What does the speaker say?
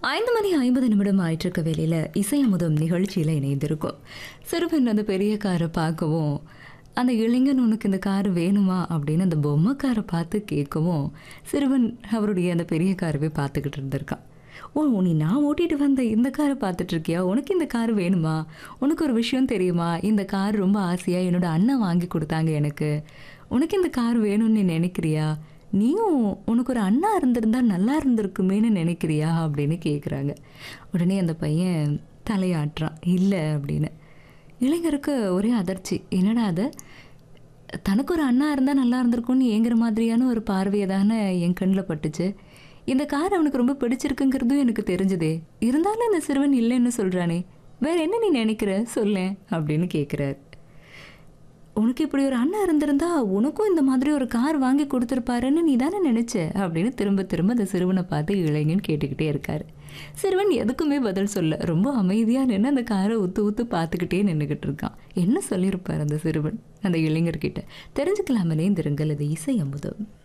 ஐந்து மணி ஐம்பது நிமிடம் ஆயிட்டிருக்க வேலையில் இசை அமுதம் நிகழ்ச்சியில் இணைந்திருக்கும் சிறுவன் அந்த பெரிய காரை பார்க்கவும் அந்த இளைஞன் உனக்கு இந்த கார் வேணுமா அப்படின்னு அந்த பொம்மை காரை பார்த்து கேட்கவும் சிறுவன் அவருடைய அந்த பெரிய காரவே பார்த்துக்கிட்டு இருந்திருக்கான் ஓ நீ நான் ஓட்டிட்டு வந்த இந்த காரை பார்த்துட்டு இருக்கியா உனக்கு இந்த கார் வேணுமா உனக்கு ஒரு விஷயம் தெரியுமா இந்த கார் ரொம்ப ஆசையாக என்னோட அண்ணன் வாங்கி கொடுத்தாங்க எனக்கு உனக்கு இந்த கார் வேணும்னு நீ நினைக்கிறியா நீயும் உனக்கு ஒரு அண்ணா இருந்திருந்தா நல்லா இருந்திருக்குமேன்னு நினைக்கிறியா அப்படின்னு கேட்குறாங்க உடனே அந்த பையன் தலையாட்டுறான் இல்லை அப்படின்னு இளைஞருக்கு ஒரே அதிர்ச்சி என்னடா அது தனக்கு ஒரு அண்ணா இருந்தால் நல்லா இருந்திருக்கும்னு ஏங்குற மாதிரியான ஒரு பார்வையை தானே என் கண்ணில் பட்டுச்சு இந்த கார் அவனுக்கு ரொம்ப பிடிச்சிருக்குங்கிறதும் எனக்கு தெரிஞ்சுதே இருந்தாலும் இந்த சிறுவன் இல்லைன்னு சொல்கிறானே வேற என்ன நீ நினைக்கிற சொல்லேன் அப்படின்னு கேட்குறாரு உனக்கு இப்படி ஒரு அண்ணன் இருந்திருந்தா உனக்கும் இந்த மாதிரி ஒரு கார் வாங்கி கொடுத்துருப்பாருன்னு நீ தானே நினைச்ச அப்படின்னு திரும்ப திரும்ப அந்த சிறுவனை பார்த்து இளைஞன் கேட்டுக்கிட்டே இருக்காரு சிறுவன் எதுக்குமே பதில் சொல்ல ரொம்ப அமைதியாக நின்று அந்த காரை ஊத்து ஊத்து பார்த்துக்கிட்டே நின்றுக்கிட்டு இருக்கான் என்ன சொல்லியிருப்பார் அந்த சிறுவன் அந்த இளைஞர்கிட்ட தெரிஞ்சுக்கலாமலே இந்த இருங்கள் அது இசை அமுதம்